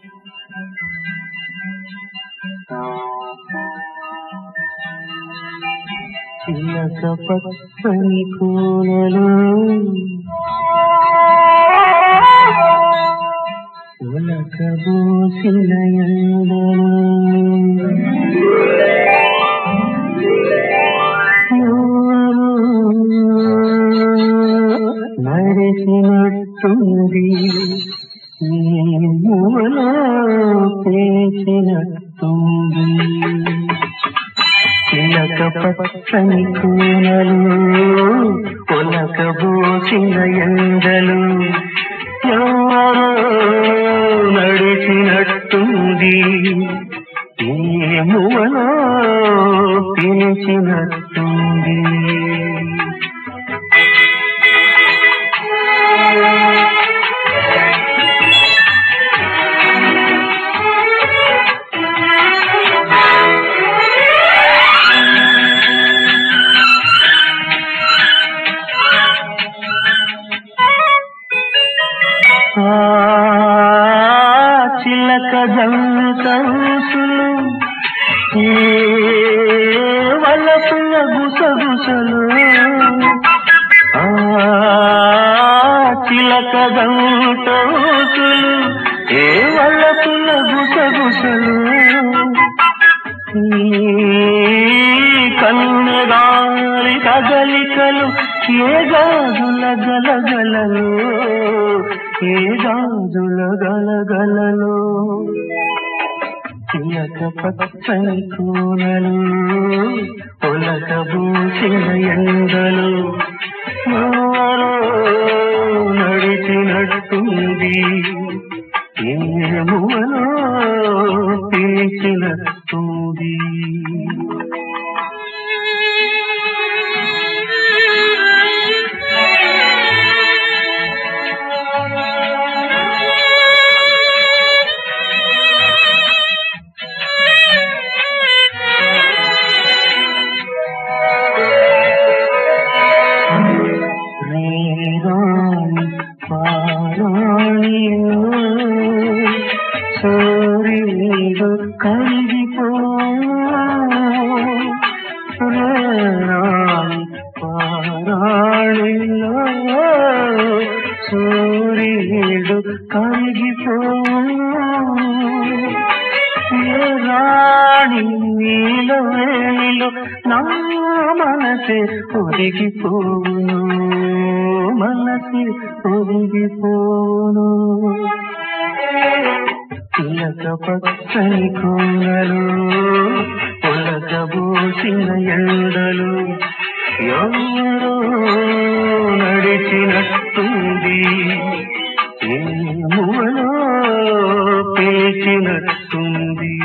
చిలక పచ్చని కూనలు ఉలక బోసిన ఎండలు ఎవరు నడిచినట్టుంది ఈ మూలో పేచినట్టుంది చిలక పచ్చని కూనలు ఉలక బోసిన ఎండలు ఎవరో నడిచినట్టుంది ఏమువలో పిలిచినట్టుంది ఆ చిలక జల్లు కౌసులు ఏ వలపుల గుసగుసలు ఆ చిలక దంటోసులు ఏ వలపుల గుసగుసలు కన్నగాలి కదలికలు ఏ గాజుల గలగలలో ఏ గాజుల గలగలలో చిలక పచ్చని కూనలు పొలక బూసిన ఎండలు ఎవరో నడిచినట్టుంది ఏమువలో పిలిచినట్టుంది రేరాణి పారాణిలో సూర్యుడు కలిగిపో రేరాణి పారాణిలో సూర్యుడు కలిగిపో ఏ రాణి నీలో వేణిలో నా మనసే ఒదిగిపోను మనసే ఒదిగిపోను చిలక పచ్చని కోనలు ఉలక బోసిన ఎండలు ఎవరో నడిచినట్టుంది ఏమువలో పేచినట్టుంది